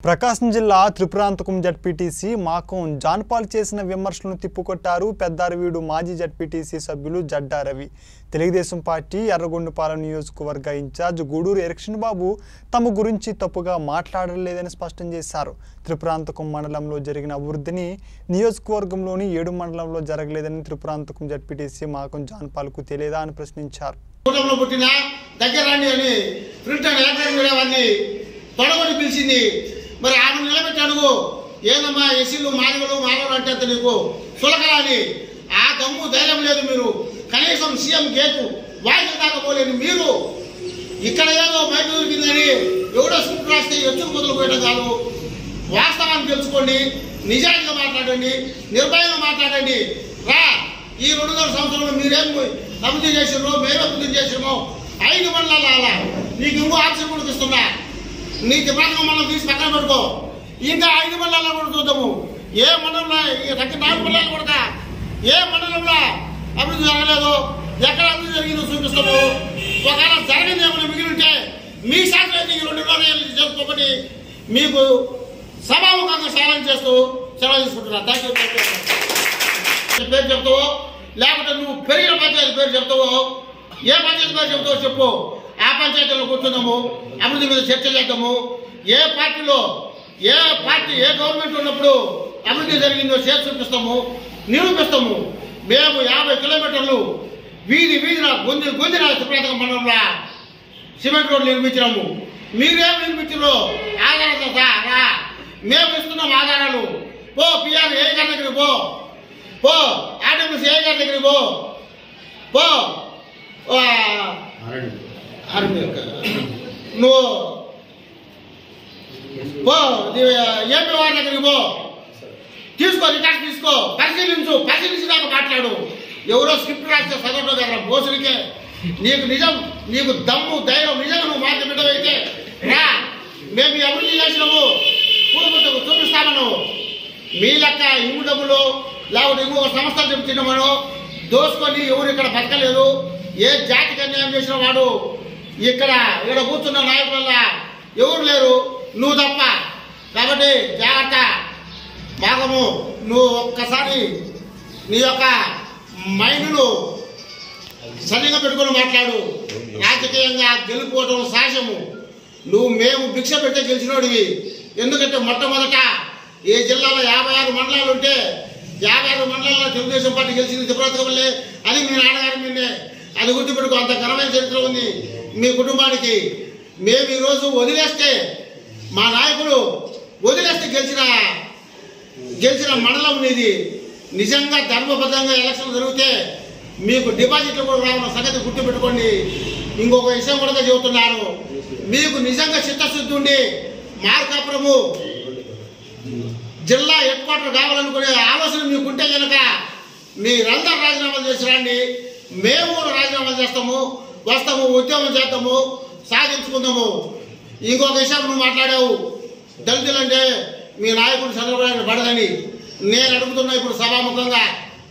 ప్రకాశం జిల్లా Tripurantakam ZPTC మాకం John Paul చేసిన విమర్శలను తిప్పుకొట్టారు పెద్దారవీడు మాజీ జడ్పీటీసీ సభ్యులు జడ్డా రవి తెలుగుదేశం పార్టీ ఎర్రగొండపాలెం నియోజకవర్గ ఇన్ఛార్జ్ గూడూరు ఎరక్షన్ బాబు తమ గురించి తప్పుగా మాట్లాడలేదని స్పష్టం చేశారు త్రిపురాంతకం మండలంలో జరిగిన అభివృద్ధిని నియోజకవర్గంలోని ఏడు మండలంలో జరగలేదని త్రిపురాంతకం జడ్పీటీసీ మాకం జాన్పాల్కు తెలియదా అని ప్రశ్నించారు కుటుంబంలో పుట్టిన దగ్గర రండి అని ప్రింట్ అండ్ ఎలక్ట్రానిక్ మీడియా వారిని తొడగొని పిలిచింది మరి ఆమె నిలబెట్టి అడుగు ఏదమ్మా ఎస్సీలు మాదిగలు మానవులు అంటే అంత నీకు సులకరా అని ఆ దమ్ము ధైర్యం లేదు మీరు కనీసం సీఎం గేటు వాయిదా దాకా పోలేని మీరు ఇక్కడ ఏదో బయట దొరికిందని ఎవడో స్క్రిప్ట్ రాస్తే ఎత్తుకు మొదలు పోయడం కాదు వాస్తవాన్ని తెలుసుకోండి నిజాయితీగా మాట్లాడండి నిర్భయంగా మాట్లాడండి రా ఈ రెండున్నర సంవత్సరంలో మీరేం అభివృద్ధి చేసిర్రో మేము అభివృద్ధి చేసినామో ఐదు మండలాల అలా నీకు ఇంకో ఆప్షన్ కూడా ఇస్తున్నా నీకు పథకం మనం తీసి పక్కన పెట్టుకో ఇంకా ఐదు మండలాల్లో కూడా చూద్దాము ఏ మండలంలో ఈ రక్త నాలుగు మండలాలు కూడా ఏ మండలంలో అభివృద్ధి జరగలేదు ఎక్కడ అభివృద్ధి జరిగిందో చూపిస్తాము ఒకవేళ జరగని ఏమైనా మిగిలి ఉంటే మీ శాస్త్రం ఈ రెండున్నర ఏళ్ళు చేసుకోమని మీకు సభాముఖంగా సాయం చేస్తూ సెలవు తీసుకుంటున్నా థ్యాంక్ యూ థ్యాంక్ యూ పేరు చెప్తావో లేకపోతే నువ్వు పెరిగిన పంచాయతీ పేరు చెప్తావో ఏ పంచాయతీ పేరు చెప్తావో చెప్పు ఆ పంచాయతీలో కూర్చుందాము అభివృద్ధి మీద చర్చ చేద్దాము ఏ పార్టీలో ఏ పార్టీ ఏ గవర్నమెంట్ ఉన్నప్పుడు అభివృద్ధి జరిగిందో చేసి చూపిస్తాము నిరూపిస్తాము మేము యాభై కిలోమీటర్లు వీధి వీధిన గొంది గొందిన సుప్రతక మండలంలో సిమెంట్ రోడ్లు నిర్మించినాము మీరేం నిర్మించారో ఆధారాలతో సహా రా. మేము ఇస్తున్నాం ఆధారాలు పో పిఆర్ ఏ గారి దగ్గరికి పో పో ఆర్డబ్ల్యూసీ ఏ గారి దగ్గరికి పో పో ఆ, ఆర్మీ యొక్క. నువ్వు పో ఏపీ వారి దగ్గరికి పో తీసుకో రికార్డ్ తీసుకో పరిశీలించు పరిశీలించినాక మాట్లాడు ఎవరో స్క్రిప్ట్ రాస్తే చదవడం కదా బోసులకే నీకు నిజం నీకు దమ్ము ధైర్యం నిజంగా నువ్వు మాట బిడ్డవైతే రా మేము ఈ అభివృద్ధి చేసినాము పూర్వతకు చూపిస్తామను మీ లెక్క ఇంగు డబ్బులు లేకపోతే ఇంకొక సంస్థలు చెప్తున్నామను దోసుకొని ఎవరు ఇక్కడ బతకలేదు ఏ జాతికి అన్యాయం చేసిన వాడు ఇక్కడ ఇక్కడ కూర్చున్న నాయకుల ఎవరు లేరు నువ్వు తప్ప కాబట్టి జాగ్రత్త భాగము నువ్వు ఒక్కసారి నీ యొక్క మైండ్ను సరిగా పెట్టుకొని మాట్లాడు రాజకీయంగా గెలుపుకోవటం సహజము నువ్వు మేము భిక్ష పెట్టి గెలిచినోడివి ఎందుకంటే మొట్టమొదట ఈ జిల్లాలో యాభై ఆరు మండలాలు ఉంటే యాభై ఆరు మండలాల్లో తెలుగుదేశం పార్టీ గెలిచింది తిరుపతి వల్లే అది మీ నాన్నగారి మీదే అది గుర్తుపెట్టుకో అంత ఘనమైన చరిత్ర ఉంది మీ కుటుంబానికి మేము ఈరోజు వదిలేస్తే మా నాయకుడు వదిలేస్తే గెలిచిన గెలిచిన మండలం ఇది నిజంగా ధర్మబద్ధంగా ఎలక్షన్ జరిగితే మీకు డిపాజిట్లు కూడా రావడం సంగతి గుర్తుపెట్టుకోండి ఇంకొక విషయం కూడా చెబుతున్నాను మీకు నిజంగా చిత్తశుద్ధి ఉండి మార్కాపురము జిల్లా హెడ్ క్వార్టర్ కావాలనుకునే ఆలోచన మీకుంటే కనుక మీరందరూ రాజీనామాలు చేసి రండి మేము కూడా రాజీనామాలు చేస్తాము వస్తాము ఉద్యమం చేద్దాము సాధించుకుందాము ఇంకొక విషయం నువ్వు మాట్లాడావు దళితులంటే మీ నాయకుడు చంద్రబాబు పడదని నేను అడుగుతున్నా ఇప్పుడు సభాముఖంగా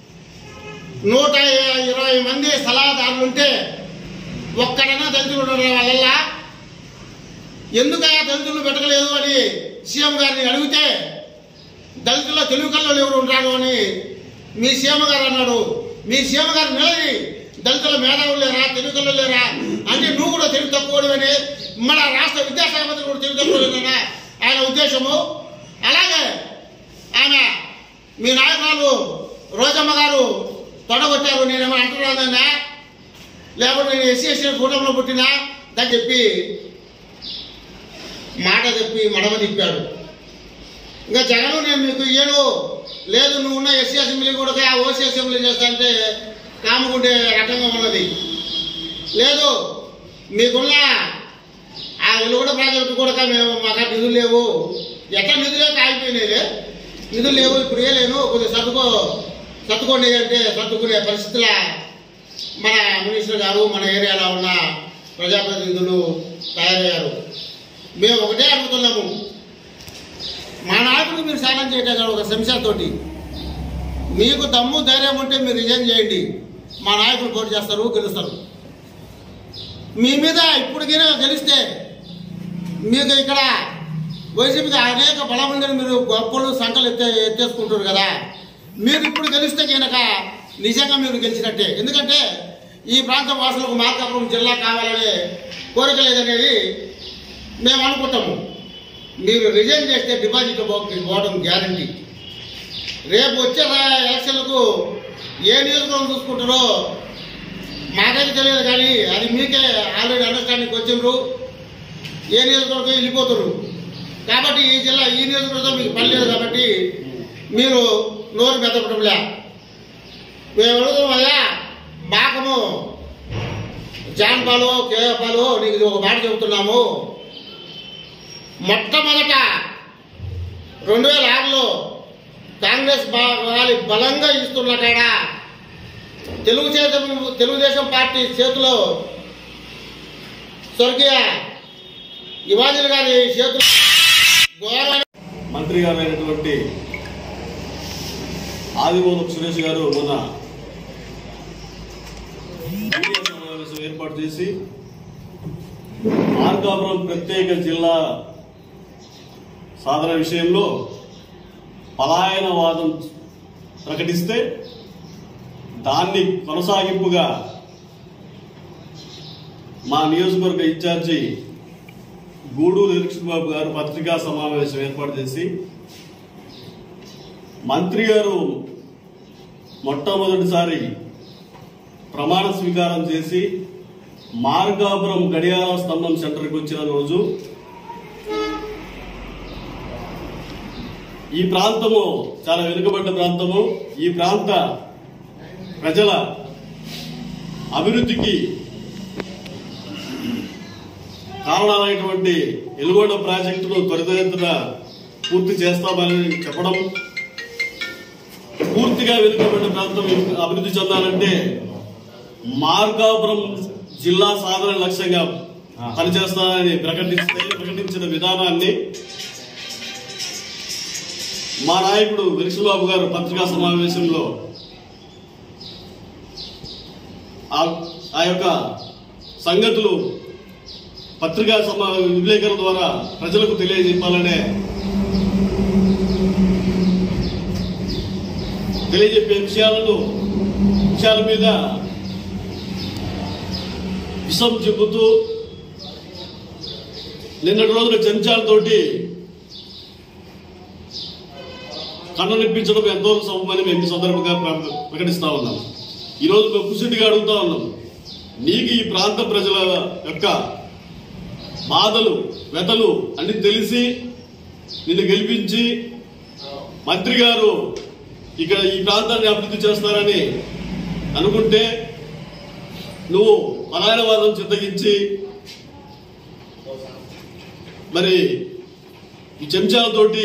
నూట ఇరవై మంది సలహాదారులు ఉంటే ఒక్కడైనా దళితులు ఉండడం వల్ల ఎందుకయ్యా దళితులు పెట్టలేదు అని సీఎం గారిని అడిగితే దళితుల్లో తెలుగు కళ్ళు ఎవరు ఉంటారు అని మీ సీఎం గారు అన్నాడు మీ సీఎం గారు నిలది దళితుల మేధావులు లేరా తెలుగు కళ్ళు లేరా అంటే నువ్వు కూడా తెలుగు తక్కువని మన రాష్ట్ర విద్యాశాఖ మంత్రి కూడా తెలుగు తక్కువ ఆయన ఉద్దేశము అలాగే ఆమె మీ నాయకురాలు రోజమ్మ గారు తొడగొట్టారు నేనేమో అంటున్నానన్నా లేకపోతే నేను ఎస్సీ ఎస్సీ కూటమిలో పుట్టినా అని చెప్పి మాట చెప్పి మడమ తిప్పాడు ఇంకా జగన్ నేను మీకు ఇయ్యను లేదు నువ్వు ఉన్న ఎస్సీ అసెంబ్లీ కూడా ఆ ఓసీ అసెంబ్లీ చేస్తా అంటే కాముకుంటే రకంగా ఉన్నది లేదు మీకున్న ఆ వెలుగుడ ప్రాజెక్టు కూడా మేము మాకు నిధులు లేవు ఎట్లా నిధులే కాగిపోయినాయి నిధులు లేవు ఇప్పుడు వేయలేను కొద్దిగా సర్దుకో సర్దుకోండి అంటే సర్దుకునే పరిస్థితుల మన మినిస్టర్ గారు మన ఏరియాలో ఉన్న ప్రజాప్రతినిధులు తయారయ్యారు మేము ఒకటే అడుగుతున్నాము మా నాయకుడికి మీరు సాయం చేయటం కాదు ఒక శంశాతోటి మీకు దమ్ము ధైర్యం ఉంటే మీరు రిజైన్ చేయండి మా నాయకులు పోటీ చేస్తారు గెలుస్తారు మీ మీద ఇప్పటికైనా గెలిస్తే మీకు ఇక్కడ వైసీపీకి అనేక బలమందిని మీరు గొప్పలు సంఖ్యలు ఎత్తే ఎత్తేసుకుంటారు కదా మీరు ఇప్పుడు గెలిస్తే కనుక నిజంగా మీరు గెలిచినట్టే ఎందుకంటే ఈ ప్రాంత వాసులకు మార్కాపురం జిల్లా కావాలనే కోరిక లేదనేది మేము అనుకుంటాము మీరు రిజైన్ చేస్తే డిపాజిట్ పో- పోవడం గ్యారంటీ రేపు వచ్చే రా- ఎలక్షన్లకు ఏ నియోజకవర్గం చూసుకుంటారో మాకైతే తెలియదు కానీ అది మీకే ఆల్రెడీ అండర్స్టాండింగ్ వచ్చిండ్రు ఏ నియోజకవర్గం వెళ్ళిపోతారు కాబట్టి ఈ జిల్లా ఈ నియోజకవర్గం మీకు పని లేదు కాబట్టి మీరు నోరు మెత్తపడంలే మేము అడుగుతాం అయ్యా బాకము జాన్పాలు కేపాలు నీకు ఇది ఒక మాట చెబుతున్నాము మొట్టమొదట రెండు వేల ఆరులో కాంగ్రెస్ బా- వాళ్ళు బలంగా ఇస్తున్న కాడ తెలుగుదేశం తెలుగుదేశం పార్టీ చేతిలో స్వర్గీయ ఇవాజులు గారి చేతులు ఘోరమైన మంత్రి గారైనటువంటి ఆదిమూలపు సురేష్ గారు మొన్న మీడియా సమావేశం ఏర్పాటు చేసి మార్కాపురం ప్రత్యేక జిల్లా సాధన విషయంలో పలాయనవాదం ప్రకటిస్తే దాన్ని కొనసాగింపుగా మా నియోజకవర్గ ఇన్ఛార్జి గూడూరు లక్ష్మీబాబు గారు పత్రికా సమావేశం ఏర్పాటు చేసి మంత్రి గారు మొట్టమొదటిసారి ప్రమాణ స్వీకారం చేసి మార్గాపురం గడియార స్తంభం సెంటర్కి వచ్చిన రోజు ఈ ప్రాంతము చాలా వెనుకబడ్డ ప్రాంతము ఈ ప్రాంత ప్రజల అభివృద్ధికి కారణాలైనటువంటి ఎలుగొండ ప్రాజెక్టును త్వరితగతిన పూర్తి చేస్తామని చెప్పడం పూర్తిగా వెనుకబడిన ప్రాంతం అభివృద్ధి చెందాలంటే మార్గాపురం జిల్లా సాధన లక్ష్యంగా పనిచేస్తానని ప్రకటిస్తే ప్రకటించిన విధానాన్ని మా నాయకుడు వెలిసిబాబు గారు పత్రికా సమావేశంలో ఆ- ఆ యొక్క సంగతులు పత్రికా సమా విలేకరుల ద్వారా ప్రజలకు తెలియజెప్పాలనే తెలియజెప్పే విషయాలను విషయాల మీద విషం చెబుతూ నిన్నటి రోజున చెంచాలతోటి కన్ననిప్పించడం ఎంతో సమమని మేము ఈ సందర్భంగా ప్ర- ప్రకటిస్తా ఉన్నాం ఈరోజు మేము కుసిటిగా అడుగుతా ఉన్నాం నీకు ఈ ప్రాంత ప్రజల యొక్క బాధలు వ్యతలు అన్ని తెలిసి నిన్ను గెలిపించి మంత్రి గారు ఇక్కడ ఈ ప్రాంతాన్ని అభివృద్ధి చేస్తారని అనుకుంటే నువ్వు పలాయనవాదం చిత్తగించి మరి ఈ చెంచాలతోటి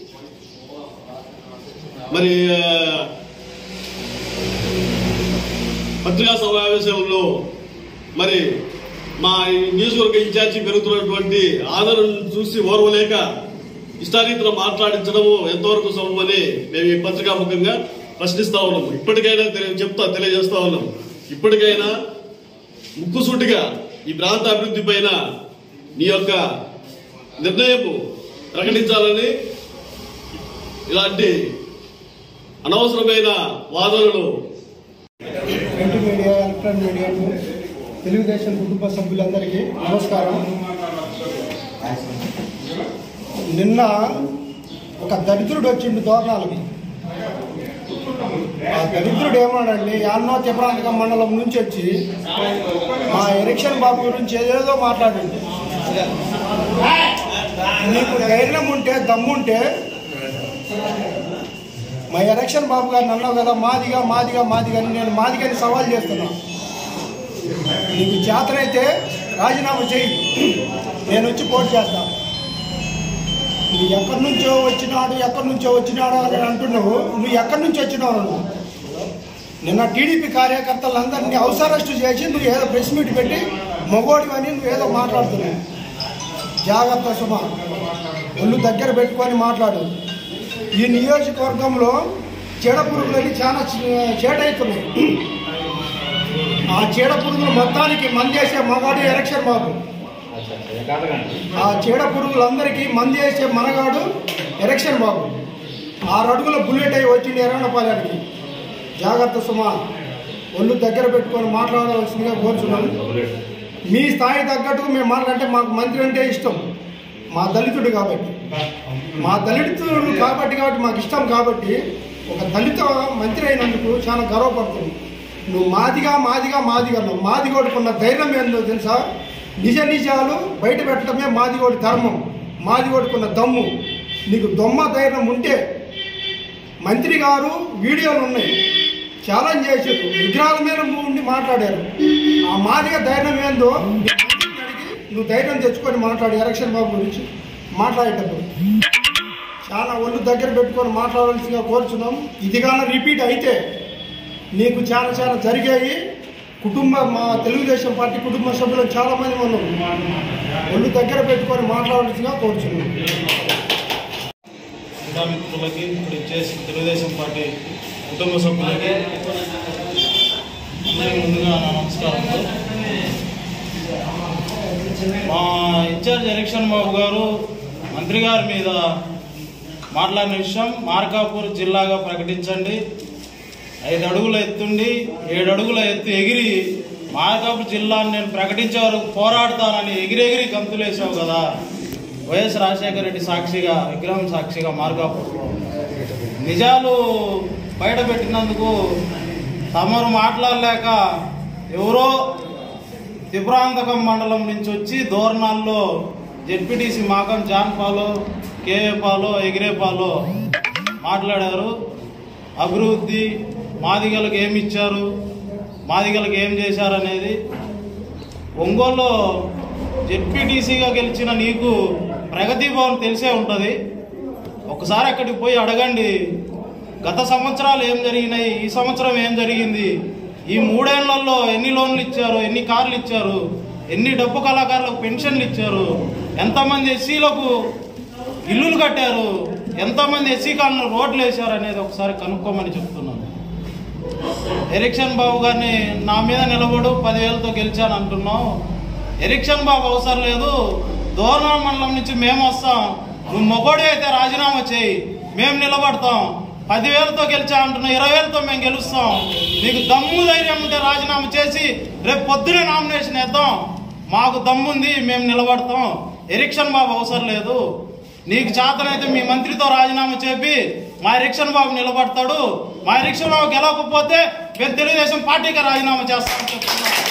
మరి ఆ, పత్రికా సమావేశంలో మరి మా ఈ నియోజకవర్గ ఇన్ఛార్జి పెరుగుతున్నటువంటి ఆదరణను చూసి ఓర్వలేక ఇష్టారీతిలో మాట్లాడించడము ఎంతవరకు సమమని మేము ఈ పత్రికా ముఖంగా ప్రశ్నిస్తా ఉన్నాం ఇప్పటికైనా తెలియ చెప్తా తెలియజేస్తా ఉన్నాం ఇప్పటికైనా ముక్కుసూటిగా ఈ ప్రాంత అభివృద్ధి పైన నీ యొక్క నిర్ణయము ప్రకటించాలని ఇలాంటి అనవసరమైన వాదనలు ప్రింట్ మీడియా ఎలక్ట్రానిక్ మీడియాకు తెలుగుదేశం కుటుంబ సభ్యులందరికీ నమస్కారం నిన్న ఒక దరిద్రుడు వచ్చిండు తోరణాలకి ఆ దరిద్రుడు ఏమన్నాడండి యాన్నో తిప్రాంతకం మండలం నుంచి వచ్చి మా ఎలక్షన్ బాబు గురించి ఏదేదో మాట్లాడండి నీకు ధైర్యం ఉంటే దమ్ముంటే మా ఎలక్షన్ బాబు గారిని అన్నావు కదా మాదిగా మాదిగా మాదిగా అని నేను మాదిగని సవాల్ చేస్తున్నా నీకు చేతనైతే రాజీనామా చేయి నేను వచ్చి పోటీ చేస్తా నువ్వు ఎక్కడి నుంచో వచ్చినాడు ఎక్కడి నుంచో వచ్చినాడు అని అంటున్నావు నువ్వు ఎక్కడి నుంచి వచ్చినావు నువ్వు నిన్న టీడీపీ కార్యకర్తలందరినీ హౌస్ అరెస్ట్ చేసి నువ్వు ఏదో ప్రెస్ మీట్ పెట్టి మగోడివి అని నువ్వు ఏదో మాట్లాడుతున్నావు జాగ్రత్త సుమ ఒళ్ళు దగ్గర పెట్టుకొని మాట్లాడు ఈ నియోజకవర్గంలో చీడ పురుగులని చాలా చీ- చీడైతున్నాయి ఆ చీడ పురుగులు మొత్తానికి మందేసే మగాడు ఎలక్షన్ బాబు ఆ చీడ పురుగులందరికీ మంది వేసే మనగాడు ఎలక్షన్ బాబు ఆరు అడుగుల బుల్లెట్ అయి వచ్చింది ఎర్రనపాలెనికి జాగ్రత్త సుమా ఒళ్ళు దగ్గర పెట్టుకొని మాట్లాడవలసిందిగా కోరుచున్నాను మీ స్థాయి తగ్గట్టు మేము మాట్లాడంటే మాకు మంత్రి అంటే ఇష్టం మా దళితుడు కాబట్టి మా దళితుడు కాబట్టి కాబట్టి మాకు ఇష్టం కాబట్టి ఒక దళిత మంత్రి అయినందుకు చాలా గర్వపడుతుంది నువ్వు మాదిగా మాదిగా మాదిగా నువ్వు మాదిగోడుకున్న ధైర్యం ఏందో తెలుసా నిజ నిజాలు బయట పెట్టడమే మాదిగోడి ధర్మం మాదిగోడుకున్న దమ్ము నీకు దొమ్మ ధైర్యం ఉంటే మంత్రి గారు వీడియోలు ఉన్నాయి ఛాలెంజ్ చేశారు విగ్రహాల మీద ఉండి మాట్లాడారు ఆ మాదిగ ధైర్యం ఏందో నీ మంత్రిని అడిగి నువ్వు ధైర్యం తెచ్చుకొని మాట్లాడు ఎలక్షన్ బాబు గురించి మాట్లాడేటప్పుడు చాలా ఒళ్ళు దగ్గర పెట్టుకొని మాట్లాడాల్సిందిగా కోరుచున్నాం ఇది కానీ రిపీట్ అయితే నీకు చాలా చాలా జరిగాయి కుటుంబ మా తెలుగుదేశం పార్టీ కుటుంబ సభ్యులు చాలా మంది ఉన్నాం ఒళ్ళు దగ్గర పెట్టుకొని మాట్లాడాల్సిందిగా కోరుచున్నాం క్రీడా మిత్రులకి ఇప్పుడు ఇచ్చేసి తెలుగుదేశం పార్టీ కుటుంబ సభ్యులకి అందరికీ ముందుగా నా నమస్కారం మా ఇన్ఛార్జ్ ఎలక్షన్ బాబు గారు మంత్రి గారి మీద మాట్లాడిన విషయం మార్కాపూర్ జిల్లాగా ప్రకటించండి ఐదు అడుగుల ఎత్తుండి ఏడు అడుగుల ఎత్తు ఎగిరి మార్కాపూర్ జిల్లాను నేను ప్రకటించే వరకు పోరాడతానని ఎగిరెగిరి గంతులేసావు కదా వైఎస్ రాజశేఖర రెడ్డి సాక్షిగా విగ్రహం సాక్షిగా మార్కాపూర్ నిజాలు బయట పెట్టినందుకు తమరు మాట్లాడలేక ఎవరో త్రిపురాంతకం మండలం నుంచి వచ్చి దోర్నాల్లో జెడ్పీటీసీ మాకం జాన్పాలో కేఏపాలో ఎగిరేపాలో మాట్లాడారు అభివృద్ధి మాదిగలకు ఏమి ఇచ్చారు మాదిగలకు ఏం చేశారు అనేది ఒంగోలులో జెడ్పీటీసీగా గెలిచిన నీకు ప్రగతి భవన్ తెలిసే ఉంటుంది ఒకసారి అక్కడికి పోయి అడగండి గత సంవత్సరాలు ఏం జరిగినాయి ఈ సంవత్సరం ఏం జరిగింది ఈ మూడేళ్లలో ఎన్ని లోన్లు ఇచ్చారు ఎన్ని కార్లు ఇచ్చారు ఎన్ని డబ్బు కళాకారులకు పెన్షన్లు ఇచ్చారు ఎంతమంది ఎస్సీలకు ఇల్లులు కట్టారు ఎంతమంది ఎస్సీ కాలనీ రోడ్లు వేశారు అనేది ఒకసారి కనుక్కోమని చెప్తున్నాను ఎరిక్షన్ బాబు గారిని నా మీద నిలబడు పదివేలతో గెలిచాను అంటున్నావు ఎరిక్షన్ బాబు అవసరం లేదు దూరం మండలం నుంచి మేము వస్తాం నువ్వు మొగోడి అయితే రాజీనామా చేయి మేము నిలబడతాం పదివేలతో గెలిచా అంటున్నావు ఇరవై వేలతో మేము గెలుస్తాం నీకు దమ్ము ధైర్యం ఉంటే రాజీనామా చేసి రేపు పొద్దునే నామినేషన్ వేద్దాం మాకు దమ్ముంది మేము నిలబడతాం ఎరిక్షన్ బాబు అవసరం లేదు నీకు చేతనైతే మీ మంత్రితో రాజీనామా చేపి మా ఎరిక్షన్ బాబు నిలబడతాడు మా ఎరిక్షన్ బాబు గెలవకపోతే మేము తెలుగుదేశం పార్టీకి రాజీనామా చేస్తామని చెప్తున్నాం